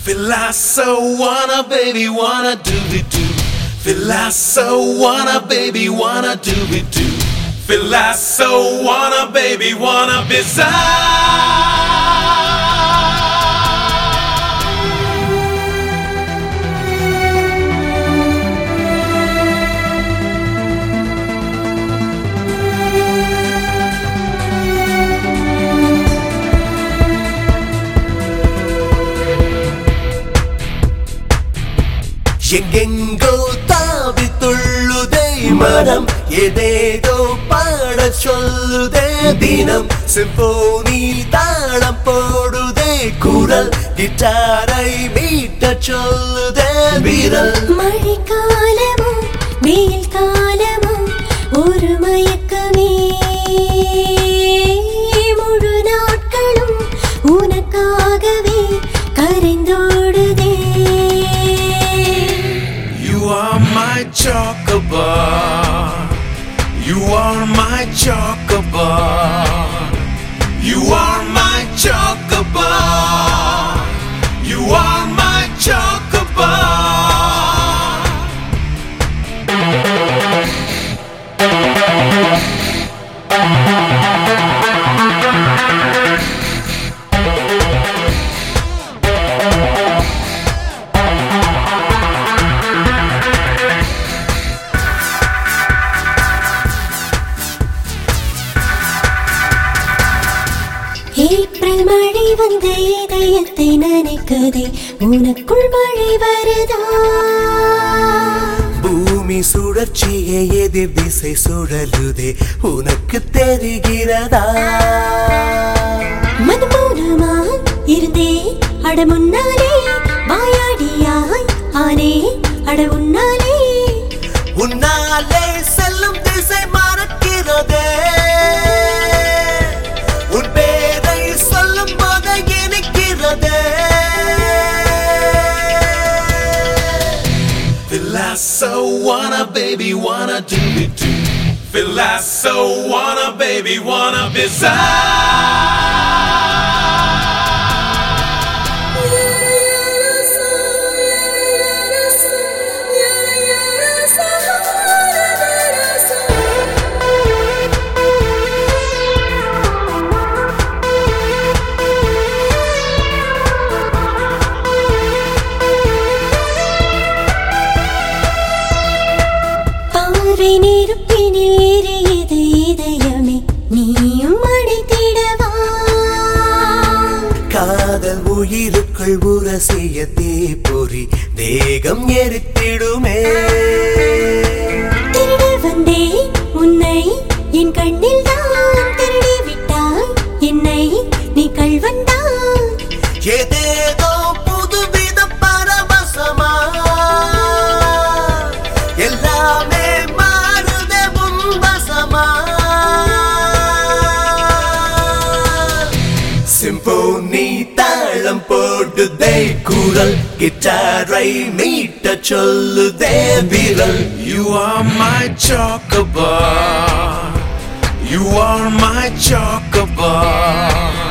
Feel I so wanna, baby, wanna do it do. Feel I so wanna, baby, wanna do it do. Feel I so wanna, baby, wanna be எங்கெங்கோ தாவி துள்ளுதே மனம் ஏதேதோ பாட சொல்லுதே தினம் symphony தாளம் போடுதே குரல் கிட்டாரை மீட்ட சொல்லுதே விரல் மழைக்காலமோ வெயில் காலமோ ஒரு மயக்கமே முழு நாட்களும் உனக்காகவே கரைந்தோடுதே You are my chocobar. You are my chocobar. You are my chocobar. You are my chocobar. April மழை வந்த இதயத்தை நினைக்குதே உனக்குள் மழை வருதா பூமி சுழற்சியை எதிர் திசை சுழலுதே உனக்கு தெரிகிறதா மனமௌனமா இருந்தே அட முன்னாலே வாயாடியாய் ஆனே அட உன்னாலே உன்னாலே செல்லும் திசை மறக்கிறதே உன் பேரை சொல்லும் போது இனிக்கிறதே Feel I so wanna, baby, wanna do it do. Feel I so wanna, baby, wanna be பார்வை நெருப்பினில் எரியுது இதயமே நீயும் அடைத்திடவா காதல் உயிருக்குள் உரசிய தீப்பொறி தேகம் எரித்திடுமே திருட வந்தேன் உன்னை என் கண்ணில் தான் திருடி விட்டாய் என்னை நீ கள்வன்தான் ஏதேதோ புதுவித பரவசமா எல்லாமே மாறுதே முன்பசமா சிம்போனி தாளம் போடுதே குரல் கிட்டாரை மீட்ட சொல்லுதே விரல் You are my chocobar. You are my chocobar.